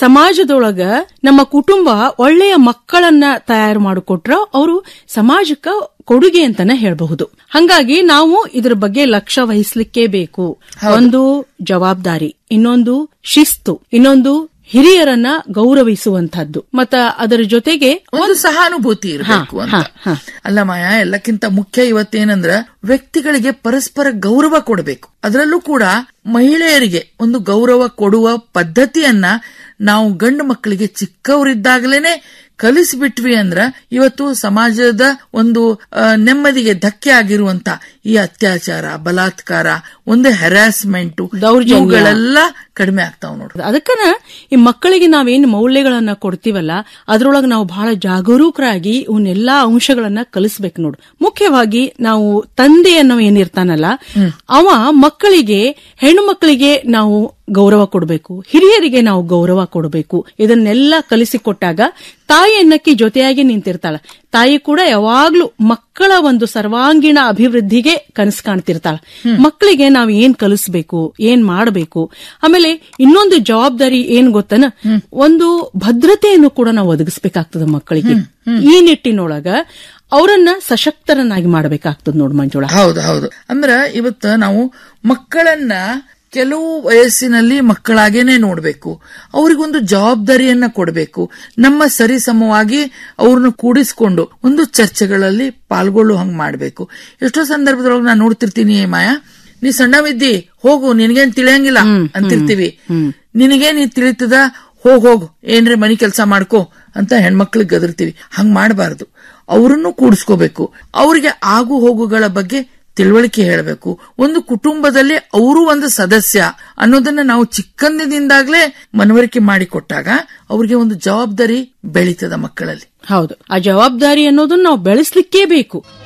ಸಮಾಜದೊಳಗ ನಮ್ಮ ಕುಟುಂಬ ಒಳ್ಳೆಯ ಮಕ್ಕಳನ್ನ ತಯಾರು ಮಾಡಿಕೊಟ್ರ ಅವರು ಸಮಾಜಕ್ಕ ಕೊಡುಗೆ ಅಂತಾನೆ ಹೇಳಬಹುದು ಹಂಗಾಗಿ ನಾವು ಇದ್ರ ಬಗ್ಗೆ ಲಕ್ಷ್ಯ ವಹಿಸ್ಲಿಕ್ಕೆ ಬೇಕು ಒಂದು ಜವಾಬ್ದಾರಿ ಇನ್ನೊಂದು ಶಿಸ್ತು ಇನ್ನೊಂದು ಹಿರಿಯರನ್ನ ಗೌರವಿಸುವಂತಹದ್ದು ಮತ್ತ ಅದರ ಜೊತೆಗೆ ಒಂದು ಸಹಾನುಭೂತಿ ಇರಬೇಕು ಅಂತ ಅಲ್ಲ ಮಾಯಾ ಎಲ್ಲಕ್ಕಿಂತ ಮುಖ್ಯ ಇವತ್ತೇನಂದ್ರ ವ್ಯಕ್ತಿಗಳಿಗೆ ಪರಸ್ಪರ ಗೌರವ ಕೊಡಬೇಕು ಅದರಲ್ಲೂ ಕೂಡ ಮಹಿಳೆಯರಿಗೆ ಒಂದು ಗೌರವ ಕೊಡುವ ಪದ್ಧತಿಯನ್ನ ನಾವು ಗಂಡು ಮಕ್ಕಳಿಗೆ ಚಿಕ್ಕವರಿದ್ದಾಗಲೇನೆ ಕಲಿಸ್ಬಿಟ್ವಿ ಅಂದ್ರ ಇವತ್ತು ಸಮಾಜದ ಒಂದು ಆ, ನೆಮ್ಮದಿಗೆ ಧಕ್ಕೆ ಆಗಿರುವಂತ ಈ ಅತ್ಯಾಚಾರ ಬಲಾತ್ಕಾರ ಒಂದು ಹೆರಾಸ್ಮೆಂಟ್ ದೌರ್ಜನ್ಯ. ಇವುಗಳೆಲ್ಲ ಕಡಿಮೆ ಆಗ್ತಾವ್ ನೋಡ್ರಿ ಅದಕ್ಕನ ಈ ಮಕ್ಕಳಿಗೆ ನಾವೇನ್ ಮೌಲ್ಯಗಳನ್ನ ಕೊಡ್ತೀವಲ್ಲ ಅದ್ರೊಳಗ ನಾವು ಬಹಳ ಜಾಗರೂಕರಾಗಿ ಇವನ್ನೆಲ್ಲಾ ಅಂಶಗಳನ್ನ ಕಲಿಸ್ಬೇಕು ನೋಡು ಮುಖ್ಯವಾಗಿ ನಾವು ತಂದೆ ಅನ್ನೋ ಏನಿರ್ತಾನಲ್ಲ ಅವ ಮಕ್ಕಳಿಗೆ ಹೆಣ್ಣು ಮಕ್ಕಳಿಗೆ ನಾವು ಗೌರವ ಕೊಡಬೇಕು ಹಿರಿಯರಿಗೆ ನಾವು ಗೌರವ ಕೊಡಬೇಕು ಇದನ್ನೆಲ್ಲ ಕಲಿಸಿಕೊಟ್ಟಾಗ ತಾಯಿ ಅನ್ನಕ್ಕೆ ಜೊತೆಯಾಗಿ ನಿಂತಿರ್ತಾಳ ತಾಯಿ ಕೂಡ ಯಾವಾಗ್ಲೂ ಮಕ್ಕಳ ಒಂದು ಸರ್ವಾಂಗೀಣ ಅಭಿವೃದ್ಧಿಗೆ ಕನಸು ಕಾಣ್ತಿರ್ತಾಳ ಮಕ್ಕಳಿಗೆ ನಾವು ಏನ್ ಕಲಿಸ್ಬೇಕು ಏನ್ ಮಾಡಬೇಕು ಆಮೇಲೆ ಇನ್ನೊಂದು ಜವಾಬ್ದಾರಿ ಏನ್ ಗೊತ್ತನ ಒಂದು ಭದ್ರತೆಯನ್ನು ಕೂಡ ನಾವು ಒದಗಿಸ್ಬೇಕಾಗ್ತದ ಮಕ್ಕಳಿಗೆ ಈ ನಿಟ್ಟಿನೊಳಗ ಅವರನ್ನ ಸಶಕ್ತರನ್ನಾಗಿ ಮಾಡಬೇಕಾಗ್ತದ ನೋಡ್ ಮಂಜುಳಾ ಹೌದು ಹೌದು ಅಂದ್ರ ಇವತ್ತ ನಾವು ಮಕ್ಕಳನ್ನ ಕೆಲವು ವಯಸ್ಸಿನಲ್ಲಿ ಮಕ್ಕಳಾಗೇನೆ ನೋಡ್ಬೇಕು ಅವ್ರಿಗೊಂದು ಜವಾಬ್ದಾರಿಯನ್ನ ಕೊಡಬೇಕು ನಮ್ಮ ಸರಿಸಮವಾಗಿ ಅವ್ರನ್ನ ಕೂಡಿಸ್ಕೊಂಡು ಒಂದು ಚರ್ಚೆಗಳಲ್ಲಿ ಪಾಲ್ಗೊಳ್ಳು ಹಂಗ್ ಮಾಡ್ಬೇಕು ಎಷ್ಟೋ ಸಂದರ್ಭದೊಳಗೆ ನಾನು ನೋಡ್ತಿರ್ತೀನಿ ಮಾಯಾ ನೀ ಸಣ್ಣವಿದ್ದಿ ಹೋಗು ನಿನಗೇನ್ ತಿಳಿಯಂಗಿಲ್ಲ ಅಂತಿರ್ತೀವಿ ನಿನಗೆ ನೀ ತಿಳಿತದ ಹೋಗ್ ಹೋಗು ಏನ್ರಿ ಮನಿ ಕೆಲಸ ಮಾಡ್ಕೋ ಅಂತ ಹೆಣ್ಮಕ್ಳಿಗೆ ಗದರ್ತೀವಿ ಹಂಗ್ ಮಾಡಬಾರದು ಅವ್ರನ್ನು ಕೂಡಿಸ್ಕೋಬೇಕು ಅವ್ರಿಗೆ ಆಗು ಹೋಗುಗಳ ಬಗ್ಗೆ ತಿಳುವಳಿಕೆ ಹೇಳಬೇಕು ಒಂದು ಕುಟುಂಬದಲ್ಲಿ ಅವರು ಒಂದು ಸದಸ್ಯ ಅನ್ನೋದನ್ನ ನಾವು ಚಿಕ್ಕಂದಿನಿಂದಾಗ್ಲೇ ಮನವರಿಕೆ ಮಾಡಿಕೊಟ್ಟಾಗ ಅವ್ರಿಗೆ ಒಂದು ಜವಾಬ್ದಾರಿ ಬೆಳೀತದ ಮಕ್ಕಳಲ್ಲಿ ಹೌದು ಆ ಜವಾಬ್ದಾರಿ ಅನ್ನೋದನ್ನ ನಾವು ಬೆಳೆಸ್ಲಿಕ್ಕೇ ಬೇಕು